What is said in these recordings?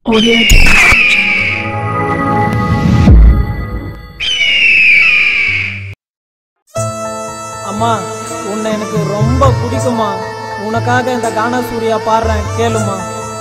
Audio அம்மா உன்னை எனக்கு ரொம்ப பிடிக்குமா உனக்காக இந்த கானா சூர்யா பாடுறேன் கேளுமா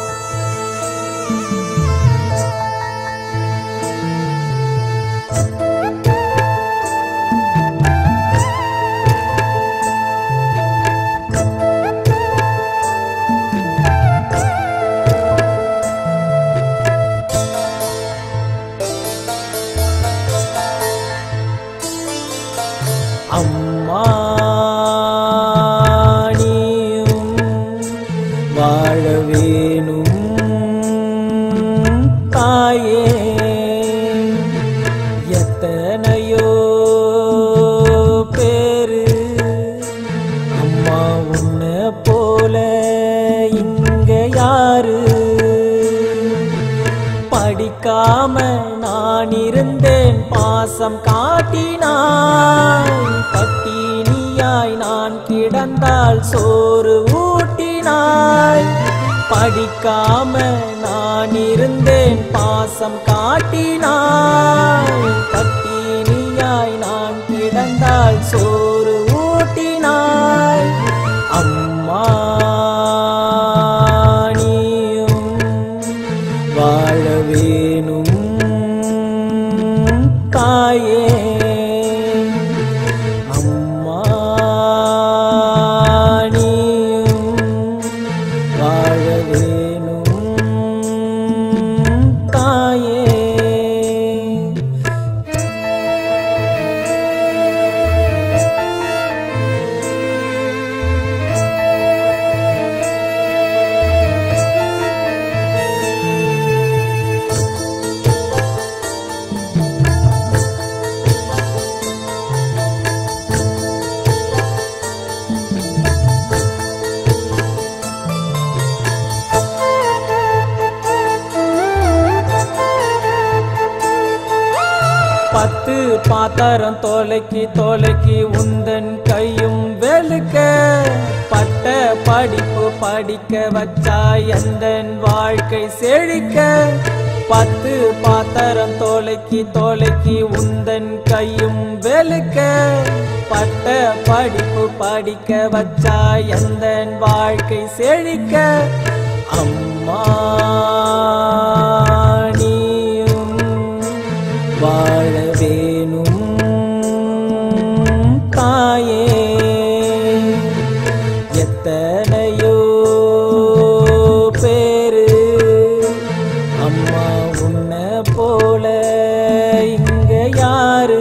அம்மா நீயும் வாழ வேணும் தாயே எத்தனையோ பேரு அம்மா உன்னை போல இங்க யாரு படிக்காம நான் இருந்தேன் பாசம் காட்டினாய் பட்டினியாய் நான் கிடந்தால் சோறு ஊட்டினாய் படிக்காம நான் இருந்தேன் பாசம் காட்டினாய் பட்டினியாய் நான் கிடந்தால் சோறு ஊட்டினாய் அம்மா நீயும் வாழ வேணும் தாயே அம்மா நீயும் வாழ வேணும் தாயே பத்து பாத்திரம் தோலைக்கு தோலைக்கு உந்தன் கையும் வெளுக்க பட்ட படிப்பு படிக்க வச்சா எந்தன் வாழ்க்கை செழிக்க பத்து பாத்திரம் தோலைக்கு தோலைக்கு உந்தன் கையும் வெளுக்க பட்ட படிப்பு படிக்க வச்சா எந்தன் வாழ்க்கை செழிக்க அம்மா நீயும் வாழ வேணும் தாயே எத்தனையோ பேரு அம்மா உன்னை போல இங்க யாரு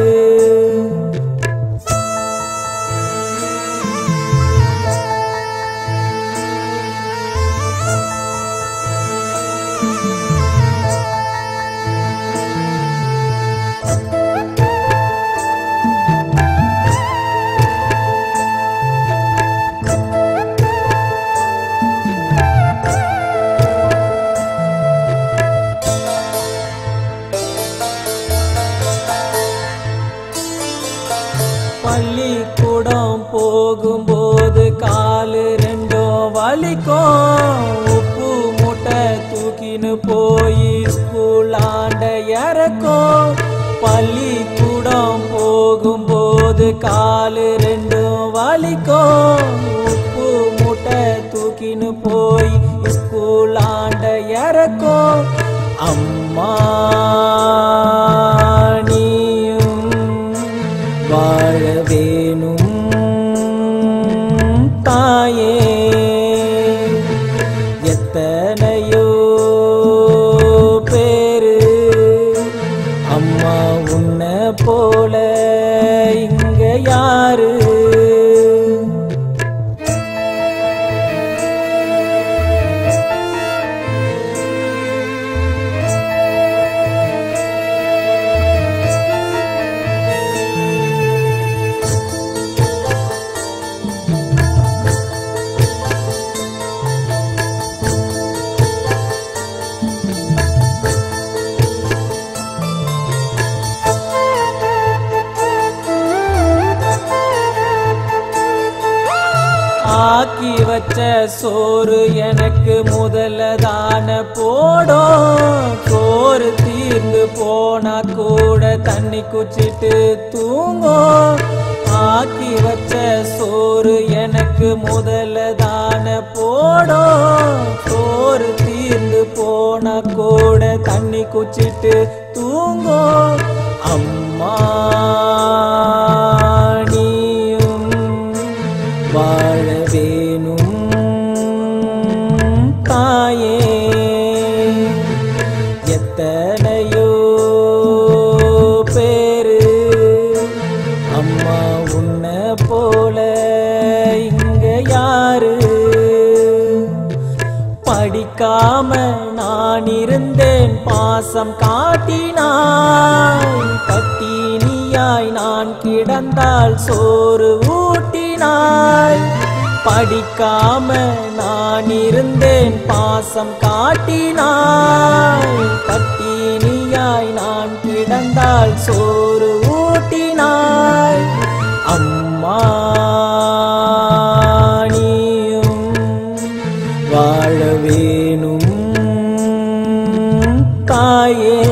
பள்ளிக்கூடம் போகும்போது காலு ரெண்டும் வலிக்கும் உப்பு மூட்டை தூக்கின்னு போய் ஸ்கூல் ஆண்ட இறக்கும் பள்ளிக்கூடம் போகும்போது காலு ரெண்டும் வலிக்கும் உப்பு மூட்டை தூக்கின்னு போய் ஸ்கூல் ஆண்ட இறக்கும் அம்மா நீயும் வாழ வேணும் தாயே எத்தனையோ பேரு அம்மா உன்னை போல இங்க யாரு ஆக்கி வச்ச சோறு எனக்கு முதல்ல தான போடும் சோறு தீர்ந்து போனா கூட தண்ணி குச்சிட்டு தூங்கும் ஆக்கி வச்ச சோறு எனக்கு முதல்ல தான போடும் சோறு தீர்ந்து போனா கூட தண்ணி குச்சிட்டு தூங்கும் அம்மா நீயும் வாழ வேணும் தாயே எத்தனையோ பேரு அம்மா உன்னை போல இங்க யாரு படிக்காம நான் இருந்தேன் பாசம் காட்டினாய் பட்டினியாய் நான் கிடந்தால் சோறு ஊட்டினாய் படிக்காம நான் இருந்தேன் பாசம் காட்டினாய் பட்டினியாய் நான் கிடந்தால் சோறு ஊட்டினாய் அம்மா நீயும் வாழ வேணும் தாயே